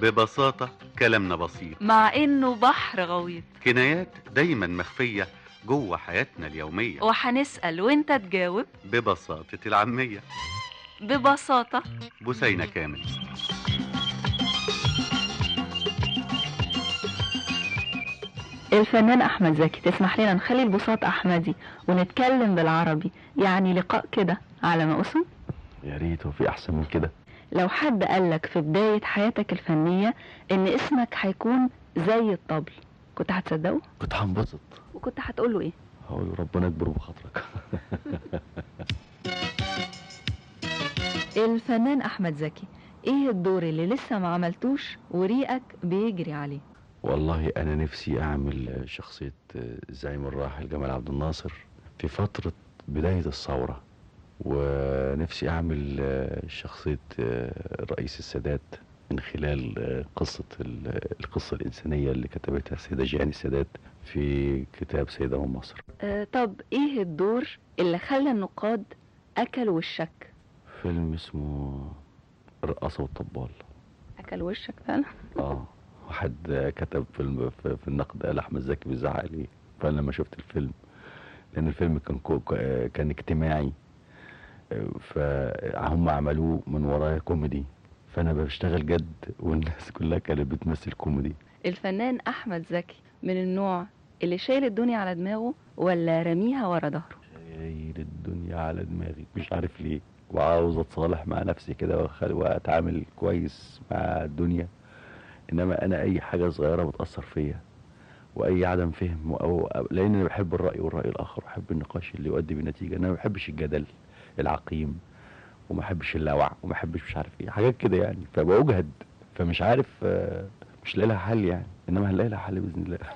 ببساطة كلامنا بسيط مع إنه بحر غويط كنايات دايما مخفية جوه حياتنا اليومية وهنسأل وإنت تجاوب ببساطة العامية ببساطة بوسينة كامل الفنان أحمد زكي تسمح لنا نخلي البساط أحمدي ونتكلم بالعربي يعني لقاء كده على ما أسم يا ريت هو في احسن من كده لو حد قالك في بداية حياتك الفنية إن اسمك هيكون زي الطبل كنت هتصدقه؟ كنت هنبسط وكنت هتقوله إيه؟ هقول ربنا يكبر بخاطرك الفنان أحمد زكي إيه الدور اللي لسه ما عملتوش وريقك بيجري عليه؟ والله انا نفسي اعمل شخصيه الزعيم الراحل جمال عبد الناصر في فتره بدايه الثوره ونفسي اعمل شخصيه رئيس السادات من خلال قصه ال- القصه الانسانيه اللي كتبتها السيده جيهان السادات في كتاب سيده من مصر أه طب إيه الدور اللي خلى النقاد أكلوا وشك؟ فيلم اسمه الرقاصه والطبال أكل وشك فعلا؟ اه واحد كتب في الم- في في النقد قال احمد زكي بيزعق لي فانا لما شفت الفيلم لان الفيلم كان كو كا- كان اجتماعي آه، فهم عملوه من ورايا كوميدي فانا بشتغل جد والناس كلها كانت بتمثل كوميدي الفنان أحمد زكي من النوع اللي شايل الدنيا على دماغه ولا رميها ورا ظهره؟ شايل الدنيا على دماغي مش عارف ليه وعاوز اتصالح مع نفسي كده وأخل- واتعامل كويس مع الدنيا انما انا اي حاجه صغيره بتاثر فيا واي عدم فهم او أو- لان انا بحب الراي والراي الاخر بحب النقاش اللي يؤدي بنتيجه انا ما بحبش الجدل العقيم وما بحبش اللوع وما بحبش مش عارف ايه حاجات كده يعني فبأجهد فمش عارف آه، مش لاقي لها حل يعني انما هنلاقي لها حل باذن الله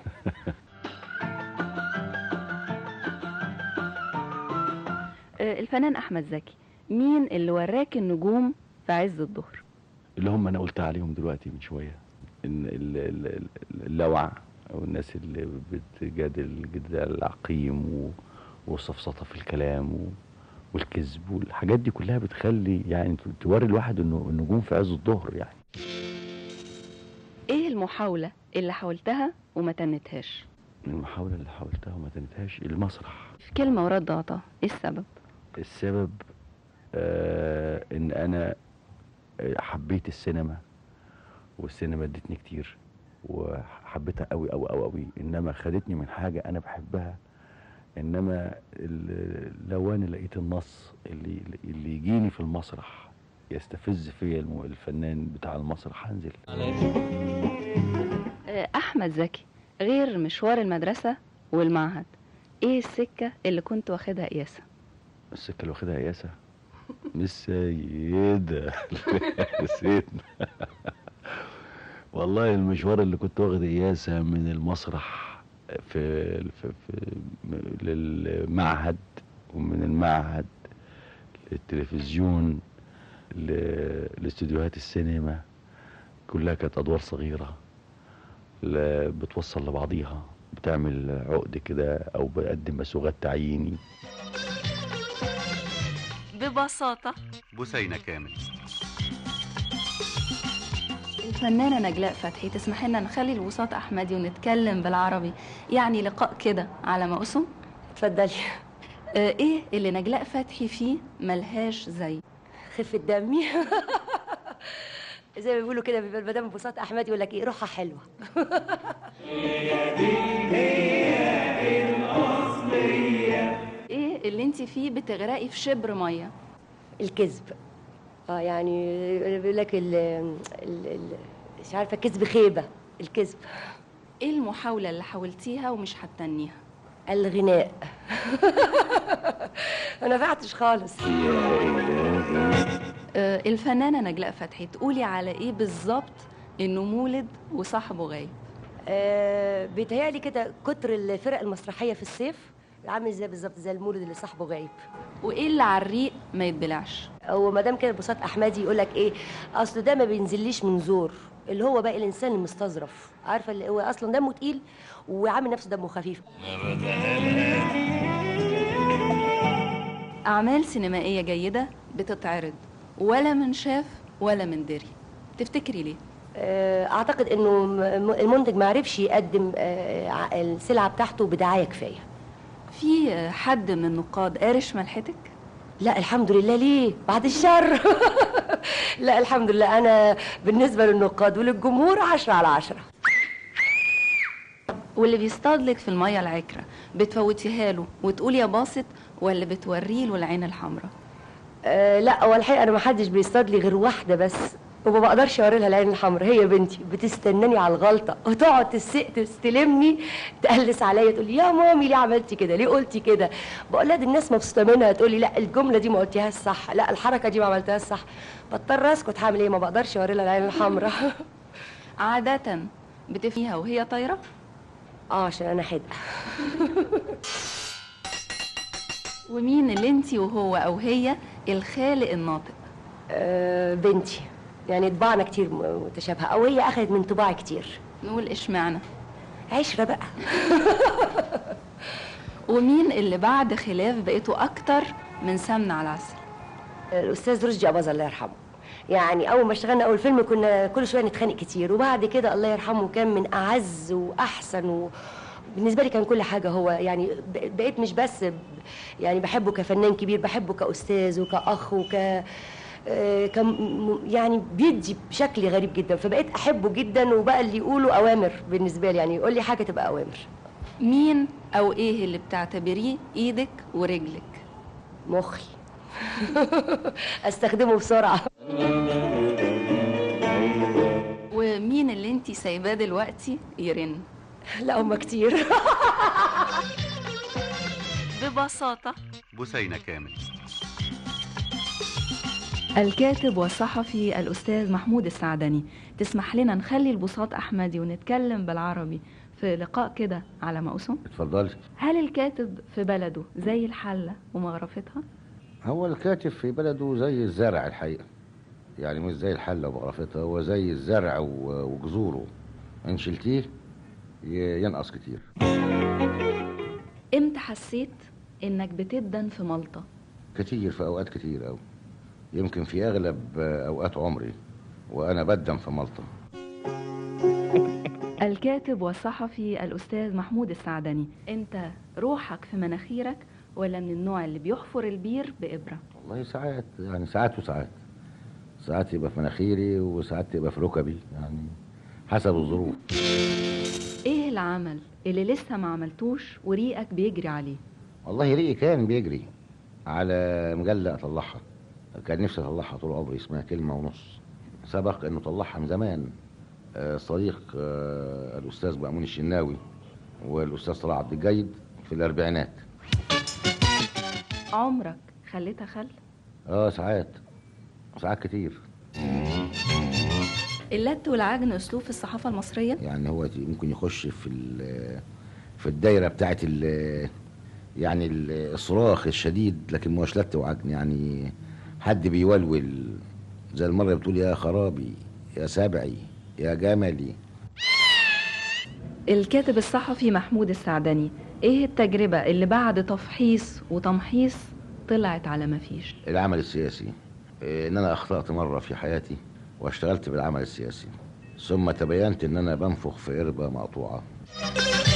أه الفنان أحمد زكي مين اللي وراك النجوم في عز الظهر؟ اللي هم انا قلت عليهم دلوقتي من شويه ان ال- ال- ال- اللوع او الناس اللي بتجادل جدال العقيم و- والسفسطه في الكلام و- والكذب والحاجات دي كلها بتخلي يعني ت- توري الواحد انه النجوم في عز الظهر يعني إيه المحاولة اللي حاولتها وما تنتهاش؟ المحاوله اللي حاولتها وما تنتهاش المسرح في كلمة ورد عطاء إيه السبب؟ السبب آه ان انا آه، حبيت السينما والسينما ادتني كتير وحبيتها قوي قوي قوي قوي انما خدتني من حاجه انا بحبها انما ال- لو انا لقيت النص اللي اللي يجيني في المسرح يستفز فيا الم- الفنان بتاع المسرح هنزل أه أحمد زكي غير مشوار المدرسة والمعهد إيه السكة اللي كنت واخدها قياسة؟ السكه اللي واخدها ياسا مش سيدة سيدنا والله المشوار اللي كنت واخد ياسا من المسرح في, في, في للمعهد ومن المعهد للتلفزيون ل- لاستديوهات السينما كلها كانت ادوار صغيره ل- بتوصل لبعضيها بتعمل عقد كده او بقدم مسوغات تعييني ببساطة بوسينة كامل الفنانة نجلاء فتحي تسمح لنا نخلي الوساط أحمدي ونتكلم بالعربي يعني لقاء كده على ما أسم اتفضلي آه إيه اللي نجلاء فتحي فيه ملهاش زي خفة دمي زي ما بيقولوا كده بيبقى المدام بساط احمد يقول لك ايه روحها حلوه إيه اللي أنت فيه بتغرقي في شبر مية الكذب اه يعني بيقول لك ال ال- ال- مش عارفه كذب خيبه الكذب إيه المحاولة اللي حاولتيها ومش هتنيها الغناء ما نفعتش خالص آه الفنانة نجلاء فتحي تقولي على إيه بالظبط إنه مولد وصاحبه غايب آه بيتهيألي كده كتر الفرق المسرحيه في الصيف عامل زي بالظبط زي المولد اللي صاحبه غايب وإيه اللي على الريق ما يتبلعش او ما دام كده بساط احمدي يقول لك ايه اصل ده ما بينزليش من زور اللي هو بقى الانسان المستظرف عارفه اللي هو اصلا دمه تقيل وعامل نفسه دمه خفيف أعمال سينمائية جيدة بتتعرض ولا من شاف ولا من دري تفتكري ليه؟ آه، اعتقد انه م- المنتج ما عرفش يقدم آه، ع- السلعه بتاعته بدعايه كفايه في حد من النقاد قارش ملحتك لا الحمد لله ليه بعد الشر لا الحمد لله انا بالنسبه للنقاد وللجمهور عشرة على عشرة واللي بيصطاد لك في الميه العكره بتفوتيها له وتقولي يا باسط ولا بتوري له العين الحمراء أه لا هو الحقيقه انا ما حدش بيصطاد لي غير واحده بس وما بقدرش اوري لها العين الحمراء هي بنتي بتستناني على الغلطه وتقعد تس- تستلمني تقلس عليا تقول لي يا مامي ليه عملتي كده ليه قلتي كده بقول لها دي الناس مبسوطه منها تقول لي لا الجمله دي ما قلتيهاش صح لا الحركه دي ما عملتهاش صح بضطر اسكت هعمل ايه ما بقدرش اوري لها العين الحمراء عاده بتفنيها وهي طايره اه عشان انا حدقه ومين اللي انت وهو او هي الخالق الناطق أه بنتي يعني طباعنا كتير م- متشابهه او هي اخذت من طباعي كتير نقول اشمعنى عشره بقى ومين اللي بعد خلاف بقيتوا اكتر من سمنه على العسل الاستاذ رشدي اباظه الله يرحمه يعني اول ما اشتغلنا اول فيلم كنا كل شويه نتخانق كتير وبعد كده الله يرحمه كان من اعز واحسن و... بالنسبه لي كان كل حاجه هو يعني ب- بقيت مش بس ب- يعني بحبه كفنان كبير بحبه كاستاذ وكاخ وك آه، كم يعني بيدي بشكل غريب جدا فبقيت احبه جدا وبقى اللي يقوله اوامر بالنسبه لي يعني يقول لي حاجه تبقى اوامر مين او ايه اللي بتعتبريه ايدك ورجلك مخي استخدمه بسرعه ومين اللي انت سايباه دلوقتي يرن لا هم كتير ببساطه بثينة كامل الكاتب والصحفي الأستاذ محمود السعدني تسمح لنا نخلي البساط أحمدي ونتكلم بالعربي في لقاء كده على مقسوم اتفضلي هل الكاتب في بلده زي الحلة ومغرفتها؟ هو الكاتب في بلده زي الزرع الحقيقة يعني مش زي الحلة ومغرفتها هو زي الزرع و- وجذوره إن شلتيه ي- ينقص كتير امتى حسيت انك بتدن في ملطة؟ كتير في أوقات كتير أوي يمكن في أغلب أوقات عمري وأنا بدم في ملطة الكاتب والصحفي الأستاذ محمود السعدني انت روحك في مناخيرك ولا من النوع اللي بيحفر البير بإبرة؟ والله ساعات يعني ساعات وساعات ساعات يبقى في مناخيري وساعات تبقى في ركبي يعني حسب الظروف ايه العمل اللي لسه ما عملتوش وريقك بيجري عليه؟ والله ريقي كان بيجري على مجلة أطلعها كان نفسي أطلعها طول عمري اسمها كلمة ونص سبق إنه طلعها من زمان آه، صديق آه، الأستاذ مأمون الشناوي والأستاذ طلال عبد الجيد في الأربعينات عمرك خليتها خل؟ اه ساعات ساعات كتير اللت والعجن اسلوب في الصحافه المصريه يعني هو ممكن يخش في ال- في الدايرة بتاعت ال يعني ال- الصراخ الشديد لكن ما هوش لت وعجن يعني حد بيولول زي المرة اللي بتقول يا خرابي يا سبعي يا جملي الكاتب الصحفي محمود السعدني ايه التجربه اللي بعد تفحيص وتمحيص طلعت على ما فيش العمل السياسي إيه، ان انا اخطأت مرة في حياتي واشتغلت بالعمل السياسي ثم تبينت ان انا بنفخ في قربة مقطوعة